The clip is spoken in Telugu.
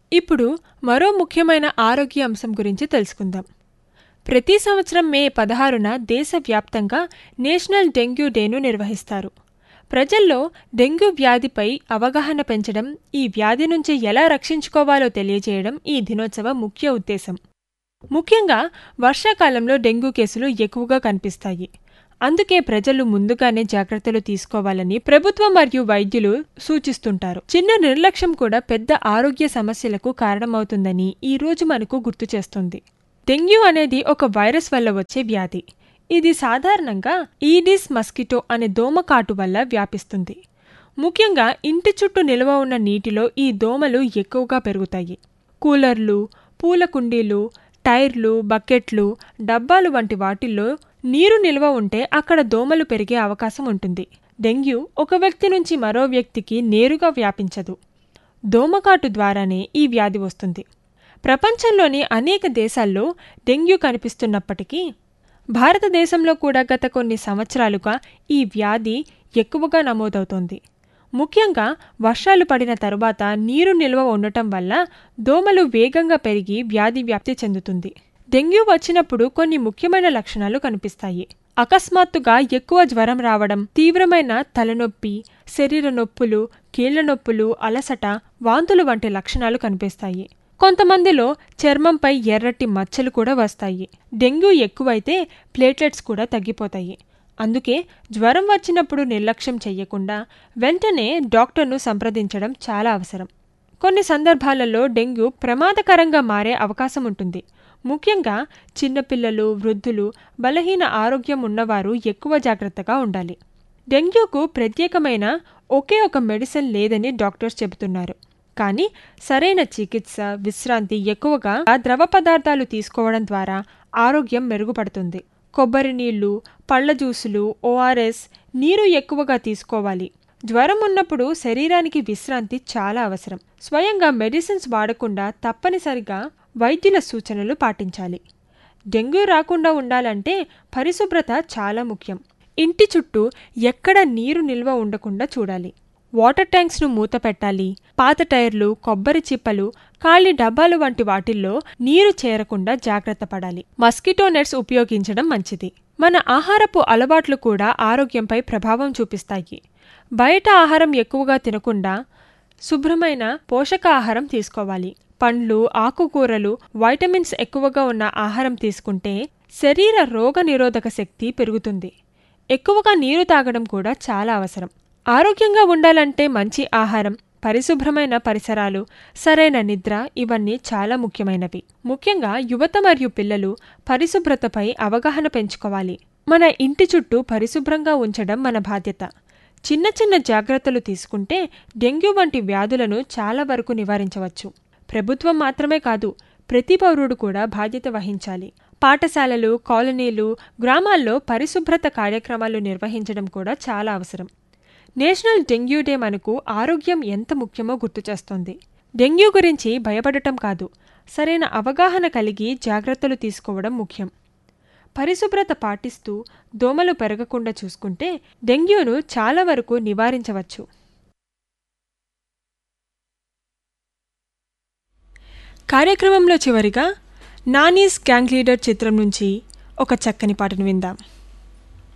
ఇప్పుడు మరో ముఖ్యమైన ఆరోగ్య అంశం గురించి తెలుసుకుందాం ప్రతి సంవత్సరం మే పదహారున దేశవ్యాప్తంగా నేషనల్ డెంగ్యూ డేను నిర్వహిస్తారు ప్రజల్లో డెంగ్యూ వ్యాధిపై అవగాహన పెంచడం ఈ వ్యాధి నుంచి ఎలా రక్షించుకోవాలో తెలియజేయడం ఈ దినోత్సవ ముఖ్య ఉద్దేశం ముఖ్యంగా వర్షాకాలంలో డెంగ్యూ కేసులు ఎక్కువగా కనిపిస్తాయి అందుకే ప్రజలు ముందుగానే జాగ్రత్తలు తీసుకోవాలని ప్రభుత్వం మరియు వైద్యులు సూచిస్తుంటారు చిన్న నిర్లక్ష్యం కూడా పెద్ద ఆరోగ్య సమస్యలకు కారణమవుతుందని ఈ రోజు మనకు గుర్తు చేస్తుంది డెంగ్యూ అనేది ఒక వైరస్ వల్ల వచ్చే వ్యాధి ఇది సాధారణంగా ఈడిస్ మస్కిటో అనే దోమకాటు వల్ల వ్యాపిస్తుంది ముఖ్యంగా ఇంటి చుట్టూ నిల్వ ఉన్న నీటిలో ఈ దోమలు ఎక్కువగా పెరుగుతాయి కూలర్లు పూల కుండీలు టైర్లు బకెట్లు డబ్బాలు వంటి వాటిల్లో నీరు నిల్వ ఉంటే అక్కడ దోమలు పెరిగే అవకాశం ఉంటుంది డెంగ్యూ ఒక వ్యక్తి నుంచి మరో వ్యక్తికి నేరుగా వ్యాపించదు దోమకాటు ద్వారానే ఈ వ్యాధి వస్తుంది ప్రపంచంలోని అనేక దేశాల్లో డెంగ్యూ కనిపిస్తున్నప్పటికీ భారతదేశంలో కూడా గత కొన్ని సంవత్సరాలుగా ఈ వ్యాధి ఎక్కువగా నమోదవుతోంది ముఖ్యంగా వర్షాలు పడిన తరువాత నీరు నిల్వ ఉండటం వల్ల దోమలు వేగంగా పెరిగి వ్యాధి వ్యాప్తి చెందుతుంది డెంగ్యూ వచ్చినప్పుడు కొన్ని ముఖ్యమైన లక్షణాలు కనిపిస్తాయి అకస్మాత్తుగా ఎక్కువ జ్వరం రావడం తీవ్రమైన తలనొప్పి శరీర నొప్పులు కీళ్ల నొప్పులు అలసట వాంతులు వంటి లక్షణాలు కనిపిస్తాయి కొంతమందిలో చర్మంపై ఎర్రటి మచ్చలు కూడా వస్తాయి డెంగ్యూ ఎక్కువైతే ప్లేట్లెట్స్ కూడా తగ్గిపోతాయి అందుకే జ్వరం వచ్చినప్పుడు నిర్లక్ష్యం చెయ్యకుండా వెంటనే డాక్టర్ను సంప్రదించడం చాలా అవసరం కొన్ని సందర్భాలలో డెంగ్యూ ప్రమాదకరంగా మారే అవకాశం ఉంటుంది ముఖ్యంగా చిన్నపిల్లలు వృద్ధులు బలహీన ఆరోగ్యం ఉన్నవారు ఎక్కువ జాగ్రత్తగా ఉండాలి డెంగ్యూకు ప్రత్యేకమైన ఒకే ఒక మెడిసిన్ లేదని డాక్టర్స్ చెబుతున్నారు కానీ సరైన చికిత్స విశ్రాంతి ఎక్కువగా ద్రవ పదార్థాలు తీసుకోవడం ద్వారా ఆరోగ్యం మెరుగుపడుతుంది కొబ్బరి నీళ్లు పళ్ళ జ్యూసులు ఓఆర్ఎస్ నీరు ఎక్కువగా తీసుకోవాలి జ్వరం ఉన్నప్పుడు శరీరానికి విశ్రాంతి చాలా అవసరం స్వయంగా మెడిసిన్స్ వాడకుండా తప్పనిసరిగా వైద్యుల సూచనలు పాటించాలి డెంగ్యూ రాకుండా ఉండాలంటే పరిశుభ్రత చాలా ముఖ్యం ఇంటి చుట్టూ ఎక్కడ నీరు నిల్వ ఉండకుండా చూడాలి వాటర్ ట్యాంక్స్ను మూత పెట్టాలి పాత టైర్లు కొబ్బరి చిప్పలు ఖాళీ డబ్బాలు వంటి వాటిల్లో నీరు చేరకుండా జాగ్రత్త పడాలి మస్కిటో నెట్స్ ఉపయోగించడం మంచిది మన ఆహారపు అలవాట్లు కూడా ఆరోగ్యంపై ప్రభావం చూపిస్తాయి బయట ఆహారం ఎక్కువగా తినకుండా శుభ్రమైన పోషకాహారం తీసుకోవాలి పండ్లు ఆకుకూరలు వైటమిన్స్ ఎక్కువగా ఉన్న ఆహారం తీసుకుంటే శరీర రోగ నిరోధక శక్తి పెరుగుతుంది ఎక్కువగా నీరు తాగడం కూడా చాలా అవసరం ఆరోగ్యంగా ఉండాలంటే మంచి ఆహారం పరిశుభ్రమైన పరిసరాలు సరైన నిద్ర ఇవన్నీ చాలా ముఖ్యమైనవి ముఖ్యంగా యువత మరియు పిల్లలు పరిశుభ్రతపై అవగాహన పెంచుకోవాలి మన ఇంటి చుట్టూ పరిశుభ్రంగా ఉంచడం మన బాధ్యత చిన్న చిన్న జాగ్రత్తలు తీసుకుంటే డెంగ్యూ వంటి వ్యాధులను చాలా వరకు నివారించవచ్చు ప్రభుత్వం మాత్రమే కాదు ప్రతి పౌరుడు కూడా బాధ్యత వహించాలి పాఠశాలలు కాలనీలు గ్రామాల్లో పరిశుభ్రత కార్యక్రమాలు నిర్వహించడం కూడా చాలా అవసరం నేషనల్ డెంగ్యూ డే మనకు ఆరోగ్యం ఎంత ముఖ్యమో గుర్తు చేస్తోంది డెంగ్యూ గురించి భయపడటం కాదు సరైన అవగాహన కలిగి జాగ్రత్తలు తీసుకోవడం ముఖ్యం పరిశుభ్రత పాటిస్తూ దోమలు పెరగకుండా చూసుకుంటే డెంగ్యూను చాలా వరకు నివారించవచ్చు కార్యక్రమంలో చివరిగా నానీస్ గ్యాంగ్ లీడర్ చిత్రం నుంచి ఒక చక్కని పాటను విందాం